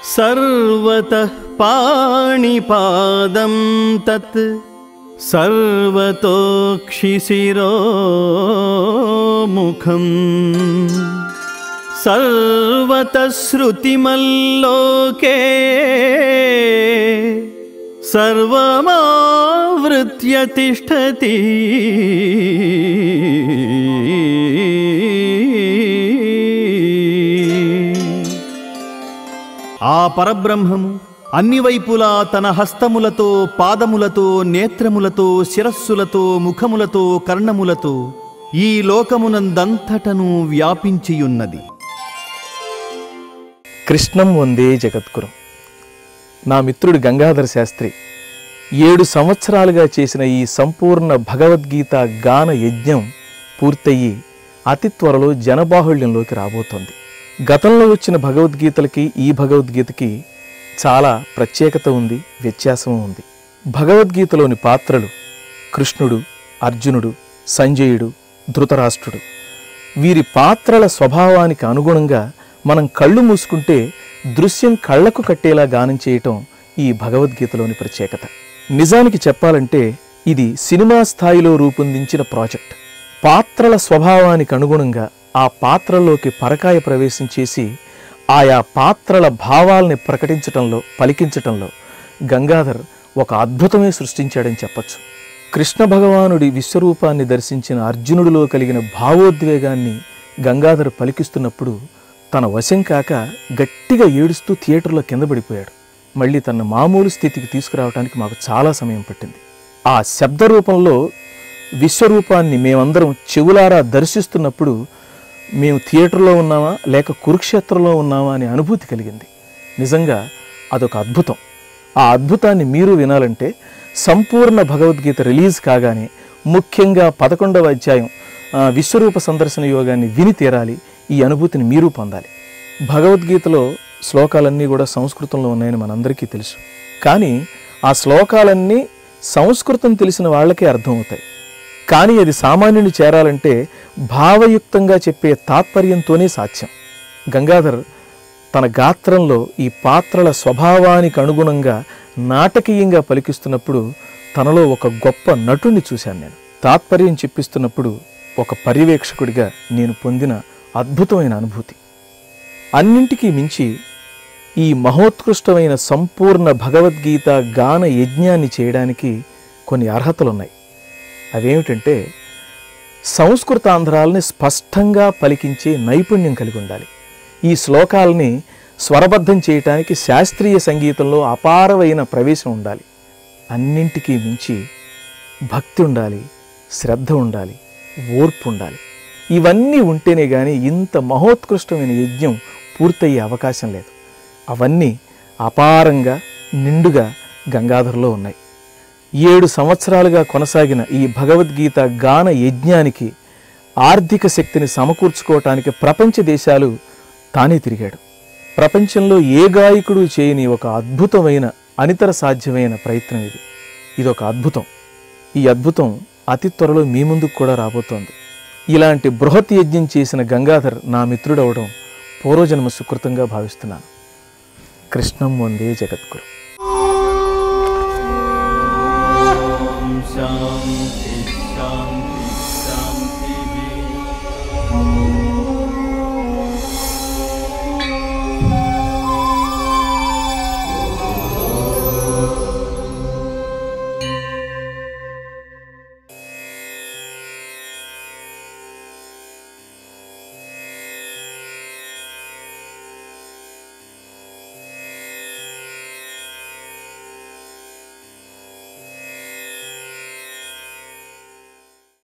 सर्वतः पाणिपादं तत् सर्वतोक्षिशिरोमुखम् सर्वतः श्रुतिमल्लोके सर्वमावृत्य तिष्ठति ఆ పరబ్రహ్మము అన్ని వైపులా తన హస్తములతో పాదములతో నేత్రములతో శిరస్సులతో ముఖములతో కర్ణములతో ఈ లోకమునందంతటను వ్యాపించియున్నది కృష్ణం వందే జగద్గురం నా మిత్రుడు గంగాధర శాస్త్రి ఏడు సంవత్సరాలుగా చేసిన ఈ సంపూర్ణ భగవద్గీత గాన యజ్ఞం పూర్తయి అతి త్వరలో జనబాహుళ్యంలోకి రాబోతోంది గతంలో వచ్చిన భగవద్గీతలకి ఈ భగవద్గీతకి చాలా ప్రత్యేకత ఉంది వ్యత్యాసం ఉంది భగవద్గీతలోని పాత్రలు కృష్ణుడు అర్జునుడు సంజయుడు ధృతరాష్ట్రుడు వీరి పాత్రల స్వభావానికి అనుగుణంగా మనం కళ్ళు మూసుకుంటే దృశ్యం కళ్ళకు కట్టేలా గానం చేయటం ఈ భగవద్గీతలోని ప్రత్యేకత నిజానికి చెప్పాలంటే ఇది సినిమా స్థాయిలో రూపొందించిన ప్రాజెక్ట్ పాత్రల స్వభావానికి అనుగుణంగా ఆ పాత్రలోకి పరకాయ ప్రవేశం చేసి ఆయా పాత్రల భావాల్ని ప్రకటించటంలో పలికించటంలో గంగాధర్ ఒక అద్భుతమే సృష్టించాడని చెప్పొచ్చు కృష్ణ భగవానుడి విశ్వరూపాన్ని దర్శించిన అర్జునుడిలో కలిగిన భావోద్వేగాన్ని గంగాధర్ పలికిస్తున్నప్పుడు తన వశం కాక గట్టిగా ఏడుస్తూ థియేటర్లో కింద పడిపోయాడు మళ్ళీ తన మామూలు స్థితికి తీసుకురావడానికి మాకు చాలా సమయం పట్టింది ఆ శబ్ద రూపంలో విశ్వరూపాన్ని మేమందరం చెవులారా దర్శిస్తున్నప్పుడు మేము థియేటర్లో ఉన్నామా లేక కురుక్షేత్రంలో ఉన్నామా అనే అనుభూతి కలిగింది నిజంగా అదొక అద్భుతం ఆ అద్భుతాన్ని మీరు వినాలంటే సంపూర్ణ భగవద్గీత రిలీజ్ కాగానే ముఖ్యంగా పదకొండవ అధ్యాయం ఆ, విశ్వరూప సందర్శన యోగాన్ని విని తీరాలి ఈ అనుభూతిని మీరు పొందాలి భగవద్గీతలో శ్లోకాలన్నీ కూడా సంస్కృతంలో ఉన్నాయని మనందరికీ తెలుసు కానీ ఆ శ్లోకాలన్నీ సంస్కృతం తెలిసిన వాళ్ళకే అర్థమవుతాయి కానీ అది సామాన్యుని చేరాలంటే భావయుక్తంగా చెప్పే తాత్పర్యంతోనే సాధ్యం గంగాధర్ తన గాత్రంలో ఈ పాత్రల స్వభావానికి అనుగుణంగా నాటకీయంగా పలికిస్తున్నప్పుడు తనలో ఒక గొప్ప నటుణ్ణి చూశాను నేను తాత్పర్యం చెప్పిస్తున్నప్పుడు ఒక పర్యవేక్షకుడిగా నేను పొందిన అద్భుతమైన అనుభూతి అన్నింటికీ మించి ఈ మహోత్కృష్టమైన సంపూర్ణ భగవద్గీత గాన యజ్ఞాన్ని చేయడానికి కొన్ని అర్హతలున్నాయి అవేమిటంటే సంస్కృతాంధ్రాలని స్పష్టంగా పలికించే నైపుణ్యం కలిగి ఉండాలి ఈ శ్లోకాలని స్వరబద్ధం చేయటానికి శాస్త్రీయ సంగీతంలో అపారమైన ప్రవేశం ఉండాలి అన్నింటికీ మించి భక్తి ఉండాలి శ్రద్ధ ఉండాలి ఓర్పు ఉండాలి ఇవన్నీ ఉంటేనే కానీ ఇంత మహోత్కృష్టమైన యజ్ఞం పూర్తయ్యే అవకాశం లేదు అవన్నీ అపారంగా నిండుగా గంగాధర్లో ఉన్నాయి ఏడు సంవత్సరాలుగా కొనసాగిన ఈ భగవద్గీత గాన యజ్ఞానికి ఆర్థిక శక్తిని సమకూర్చుకోవటానికి ప్రపంచ దేశాలు తానే తిరిగాడు ప్రపంచంలో ఏ గాయకుడు చేయని ఒక అద్భుతమైన అనితర సాధ్యమైన ప్రయత్నం ఇది ఇదొక అద్భుతం ఈ అద్భుతం అతి త్వరలో మీ ముందుకు కూడా రాబోతోంది ఇలాంటి బృహత్ యజ్ఞం చేసిన గంగాధర్ నా మిత్రుడవడం పూర్వజన్మ సుకృతంగా భావిస్తున్నాను కృష్ణం వందే జగద్గురు శాంతి శాంతి